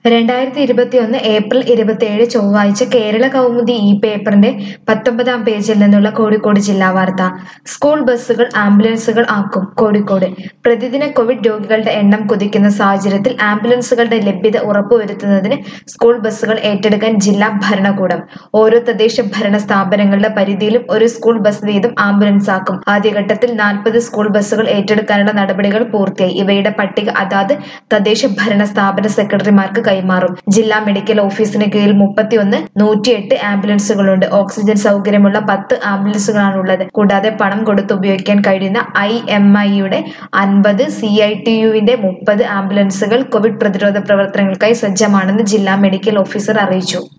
രണ്ടായിരത്തി ഇരുപത്തിയൊന്ന് ഏപ്രിൽ ഇരുപത്തിയേഴ് ചൊവ്വാഴ്ച കേരള കൗമുദി ഈ പേപ്പറിന്റെ പത്തൊമ്പതാം പേജിൽ നിന്നുള്ള കോഴിക്കോട് ജില്ലാ വാർത്ത സ്കൂൾ ബസ്സുകൾ ആംബുലൻസുകൾ ആക്കും കോഴിക്കോട് പ്രതിദിന കോവിഡ് രോഗികളുടെ എണ്ണം കുതിക്കുന്ന സാഹചര്യത്തിൽ ആംബുലൻസുകളുടെ ലഭ്യത ഉറപ്പുവരുത്തുന്നതിന് സ്കൂൾ ബസ്സുകൾ ഏറ്റെടുക്കാൻ ജില്ലാ ഭരണകൂടം ഓരോ തദ്ദേശ ഭരണ സ്ഥാപനങ്ങളുടെ പരിധിയിലും ഒരു സ്കൂൾ ബസ് വീതം ആംബുലൻസ് ആക്കും ആദ്യഘട്ടത്തിൽ നാൽപ്പത് സ്കൂൾ ബസ്സുകൾ ഏറ്റെടുക്കാനുള്ള നടപടികൾ പൂർത്തിയായി ഇവയുടെ പട്ടിക അതാത് തദ്ദേശ ഭരണ സ്ഥാപന സെക്രട്ടറിമാർക്ക് കൈമാറും ജില്ലാ മെഡിക്കൽ ഓഫീസിന് കീഴിൽ മുപ്പത്തിയൊന്ന് നൂറ്റിയെട്ട് ആംബുലൻസുകളുണ്ട് ഓക്സിജൻ സൗകര്യമുള്ള പത്ത് ആംബുലൻസുകളാണുള്ളത് കൂടാതെ പണം കൊടുത്ത് ഉപയോഗിക്കാൻ കഴിയുന്ന ഐ എം ഐയുടെ അൻപത് സി ഐ ടി യുവിന്റെ മുപ്പത് ആംബുലൻസുകൾ കോവിഡ് പ്രതിരോധ പ്രവർത്തനങ്ങൾക്കായി സജ്ജമാണെന്ന് ജില്ലാ മെഡിക്കൽ ഓഫീസർ അറിയിച്ചു